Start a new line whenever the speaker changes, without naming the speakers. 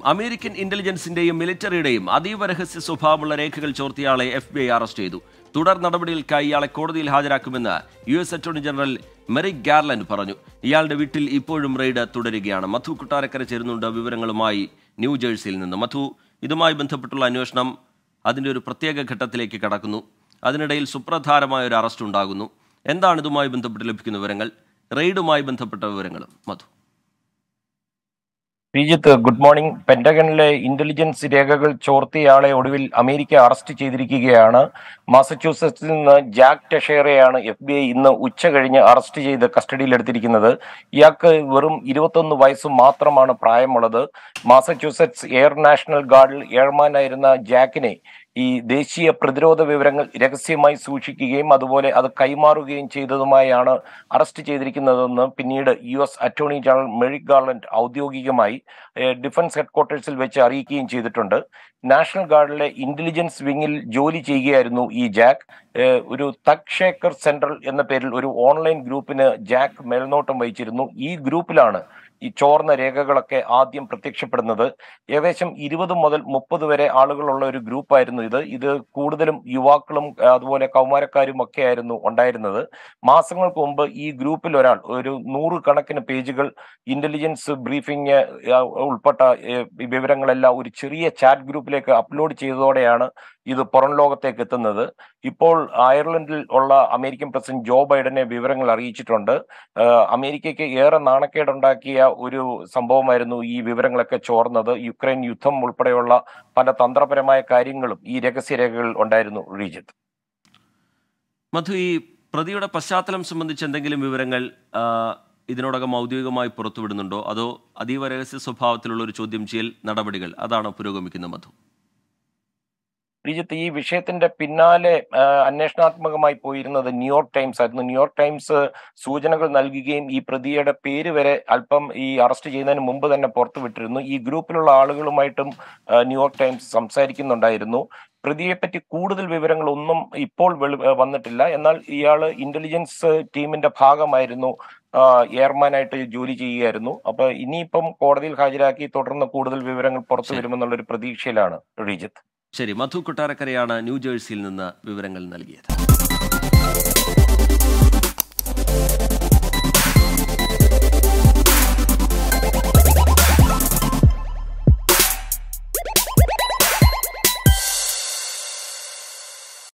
American ഇന്റലിജൻസിന്റെയും മിലിറ്ററിയുടെയും അതീവ രഹസ്യ സ്വഭാവമുള്ള രേഖകൾ ചോർത്തിയയാളെ എഫ് ബി ഐ അറസ്റ്റ് ചെയ്തു തുടർ നടപടികൾക്കായി ഇയാളെ കോടതിയിൽ ഹാജരാക്കുമെന്ന് U S attorney general Merrick Garland പറഞ്ഞു ഇയാളുടെ വീട്ടിൽ ഇപ്പോഴും റെയ്ഡ് തുടരുകയാണ് മധു കൊട്ടാരക്കര ചേരുന്നുണ്ട് വിവരങ്ങളുമായി ന്യൂജേഴ്സിയിൽ നിന്ന് മധു ഇതുമായി ബന്ധപ്പെട്ടുള്ള അന്വേഷണം അതിന്റെ ഒരു പ്രത്യേക ഘട്ടത്തിലേക്ക് കടക്കുന്നു അതിനിടയിൽ സുപ്രധാനമായ ഒരു അറസ്റ്റ് ഉണ്ടാകുന്നു എന്താണ് ഇതുമായി ബന്ധപ്പെട്ട് ലഭിക്കുന്ന വിവരങ്ങൾ റെയ്ഡുമായി ബന്ധപ്പെട്ട വിവരങ്ങളും മധു
ശ്രീജിത്ത് ഗുഡ് മോർണിംഗ് പെന്റഗണിലെ ഇന്റലിജൻസ് രേഖകൾ ചോർത്തിയയാളെ ഒടുവിൽ അമേരിക്ക അറസ്റ്റ് ചെയ്തിരിക്കുകയാണ് മാസച്യൂസറ്റ്സിൽ നിന്ന് ജാക്ക് ടെഷേറയാണ് എഫ് ബി ഐ ഇന്ന് ഉച്ച കഴിഞ്ഞ് അറസ്റ്റ് ചെയ്ത് കസ്റ്റഡിയിലെടുത്തിരിക്കുന്നത് ഇയാൾക്ക് വെറും ഇരുപത്തൊന്ന് വയസ്സ് മാത്രമാണ് പ്രായമുള്ളത് മാസച്യൂസറ്റ്സ് എയർ നാഷണൽ ഗാർഡിൽ എയർമാനായിരുന്ന ജാക്കിനെ ഈ ദേശീയ പ്രതിരോധ വിവരങ്ങൾ രഹസ്യമായി സൂക്ഷിക്കുകയും അതുപോലെ അത് കൈമാറുകയും ചെയ്തതുമായാണ് അറസ്റ്റ് ചെയ്തിരിക്കുന്നതെന്ന് പിന്നീട് U S attorney general Merrick Garland ഔദ്യോഗികമായി ഏഹ്, ഡിഫൻസ് ഹെഡ്ക്വാർട്ടേഴ്സിൽ വെച്ച് അറിയിക്കുകയും ചെയ്തിട്ടുണ്ട് നാഷണൽ ഗാർഡിലെ ഇന്റലിജൻസ് വിങ്ങിൽ ജോലി ചെയ്യുകയായിരുന്നു ഈ ജാക്ക് ഏഹ്, ഒരു തക് ഷേക്കർ സെൻട്രൽ എന്ന പേരിൽ ഒരു ഓൺലൈൻ ഗ്രൂപ്പിന് ജാക്ക് മേൽനോട്ടം വഹിച്ചിരുന്നു ഈ ഗ്രൂപ്പിലാണ് ഈ ചോർന്ന രേഖകളൊക്കെ ആദ്യം പ്രത്യക്ഷപ്പെടുന്നത് ഏകദേശം ഇരുപത് മുതൽ മുപ്പത് വരെ ആളുകളുള്ള ഒരു ഗ്രൂപ്പായിരുന്നു ഇത് ഇത് കൂടുതലും യുവാക്കളും ആ, അതുപോലെ കൗമാരക്കാരും ഒക്കെ ആയിരുന്നു ഉണ്ടായിരുന്നത് മാസങ്ങൾക്ക് മുമ്പ് ഈ ഗ്രൂപ്പിൽ ഒരാൾ ഒരു നൂറ് കണക്കിന് പേജുകൾ ഇന്റലിജൻസ് ബ്രീഫിംഗ് ഉൾപ്പെട്ട ഏ, വിവരങ്ങളെല്ലാം ഒരു ചെറിയ ചാറ്റ് ഗ്രൂപ്പിലേക്ക് അപ്ലോഡ് ചെയ്തതോടെയാണ് ഇത് പുറം ലോകത്തേക്ക് എത്തുന്നത് ഇപ്പോൾ അയർലൻഡിൽ ഉള്ള അമേരിക്കൻ പ്രസിഡന്റ് ജോ ബൈഡനെ വിവരങ്ങൾ അറിയിച്ചിട്ടുണ്ട് ആ, അമേരിക്കയ്ക്ക് ഏറെ നാണക്കേടുണ്ടാക്കിയ ഒരു സംഭവമായിരുന്നു ഈ വിവരങ്ങളൊക്കെ ചോർന്നത് യുക്രൈൻ യുദ്ധം ഉൾപ്പെടെയുള്ള പല തന്ത്രപരമായ കാര്യങ്ങളും ഈ രഹസ്യരേഖകളിൽ ഉണ്ടായിരുന്നു റീജിത്ത്
മധു ഈ പ്രതിയുടെ പശ്ചാത്തലം സംബന്ധിച്ച് എന്തെങ്കിലും വിവരങ്ങൾ ആ, ഇതിനോടകം ഔദ്യോഗികമായി പുറത്തുവിടുന്നുണ്ടോ അതോ അതീവ രഹസ്യ സ്വഭാവത്തിലുള്ള ഒരു ചോദ്യം ചെയ്യൽ നടപടികൾ അതാണ് പുരോഗമിക്കുന്നത് മധു
ശ്രീജിത്ത് ഈ വിഷയത്തിന്റെ പിന്നാലെ ആ, അന്വേഷണാത്മകമായി പോയിരുന്നത് ന്യൂയോർക്ക് ടൈംസ് ആയിരുന്നു ന്യൂയോർക്ക് ടൈംസ് സൂചനകൾ നൽകുകയും ഈ പ്രതിയുടെ പേര് വരെ അല്പം ഈ അറസ്റ്റ് ചെയ്യുന്നതിന് മുമ്പ് തന്നെ പുറത്തുവിട്ടിരുന്നു ഈ ഗ്രൂപ്പിലുള്ള ആളുകളുമായിട്ടും ആ, ന്യൂയോർക്ക് ടൈംസ് സംസാരിക്കുന്നുണ്ടായിരുന്നു പ്രതിയെപ്പറ്റി കൂടുതൽ വിവരങ്ങളൊന്നും ഇപ്പോൾ വെളി വന്നിട്ടില്ല എന്നാൽ ഇയാൾ ഇന്റലിജൻസ് ടീമിന്റെ ഭാഗമായിരുന്നു ആ, എയർമാനായിട്ട് ജോലി ചെയ്യുകയായിരുന്നു അപ്പൊ ഇനിയിപ്പം കോടതിയിൽ ഹാജരാക്കി തുടർന്ന് കൂടുതൽ വിവരങ്ങൾ പുറത്തു വരുമെന്നുള്ള ഒരു പ്രതീക്ഷയിലാണ് റീജിത്ത്
ശരി മധു കൊട്ടാരക്കരയാണ് ന്യൂജേഴ്സിയിൽ നിന്ന് വിവരങ്ങൾ നൽകിയത്